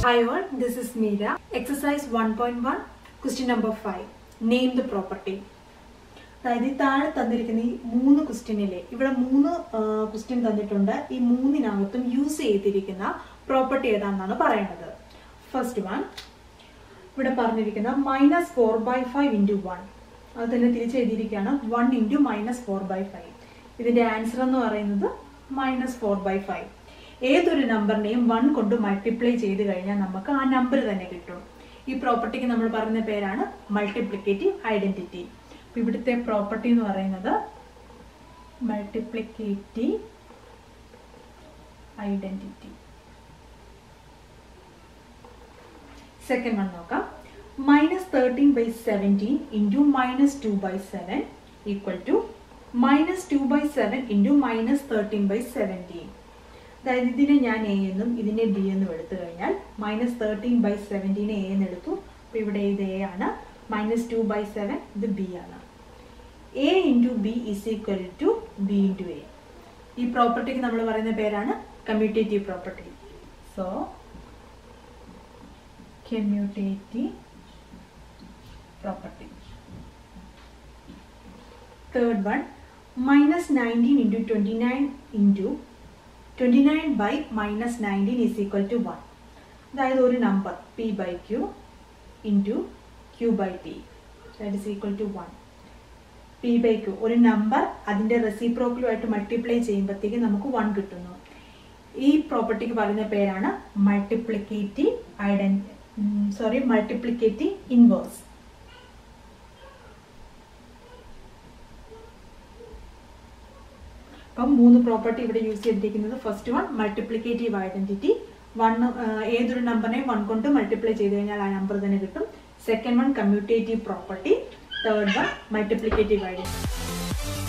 Hi all, this is Meera. Exercise 1.1, question number 5. Name the property. അതായത് ഈ താഴെ തന്നിരിക്കുന്ന ഈ മൂന്ന് ക്വസ്റ്റ്യനിലെ ഇവിടെ മൂന്ന് ക്വസ്റ്റ്യൻ തന്നിട്ടുണ്ട് ഈ മൂന്നിനകത്തും യൂസ് ചെയ്തിരിക്കുന്ന പ്രോപ്പർട്ടി ഏതാണെന്നാണ് പറയുന്നത് ഫസ്റ്റ് വൺ ഇവിടെ പറഞ്ഞിരിക്കുന്ന minus four by five into one അത് തന്നെ തിരിച്ചെഴുതിയിരിക്കുകയാണ് one into minus four by five ഇതിൻ്റെ ആൻസർ എന്ന് പറയുന്നത് മൈനസ് ഫോർ ബൈ ഫൈവ് ഏതൊരു നമ്പറിനെയും വൺ കൊണ്ട് മൾട്ടിപ്ലൈ ചെയ്ത് കഴിഞ്ഞാൽ നമുക്ക് ആ നമ്പർ തന്നെ കിട്ടും ഈ പ്രോപ്പർട്ടിക്ക് നമ്മൾ പറയുന്ന പേരാണ് മൾട്ടിപ്ലിക്കേറ്റീവ് ഐഡന്റിറ്റി അപ്പൊ ഇവിടുത്തെ പ്രോപ്പർട്ടി എന്ന് പറയുന്നത് മൾട്ടിപ്ലിക്കേറ്റീവ് ഐഡന്റിറ്റി സെക്കൻഡ് വൺ നോക്കാം minus thirteen by seventeen into minus two by seven equal to minus two by seven into minus thirteen by seventeen അതായത് ഇതിനെ ഞാൻ എ എന്നും ഇതിനെ ബി എന്നും എടുത്തു കഴിഞ്ഞാൽ മൈനസ് തേർട്ടീൻ ബൈ സെവൻറ്റീനെ എ എന്ന് എടുത്തു അപ്പോൾ ഇവിടെ ഇത് എ ആണ് മൈനസ് ടു ബൈ സെവൻ ഇത് ബി ആണ് A into B is equal to B into A ഈ പ്രോപ്പർട്ടിക്ക് നമ്മൾ പറയുന്ന പേരാണ് commutative property so commutative property third one minus nineteen into twenty nine into twenty nine by minus nineteen is equal to one അതായത് ഒരു number P by Q into Q by T that is equal to one P by Q ഒരു number അതിൻ്റെ റെസിപ്രോക്കലുമായിട്ട് multiply ചെയ്യുമ്പോഴത്തേക്ക് നമുക്ക് one കിട്ടുന്നു ഈ പ്രോപ്പർട്ടിക്ക് പറയുന്ന പേരാണ് multiplicative identity sorry multiplicative inverse അപ്പം മൂന്ന് പ്രോപ്പർട്ടി ഇവിടെ യൂസ് ചെയ്തിരിക്കുന്നത് first one multiplicative identity one ഏതൊരു നമ്പറിനെയും വൺ കൊണ്ട് മൾട്ടിപ്ലൈ ചെയ്ത് കഴിഞ്ഞാൽ ആ നമ്പർ തന്നെ കിട്ടും second one commutative property third one multiplicative identity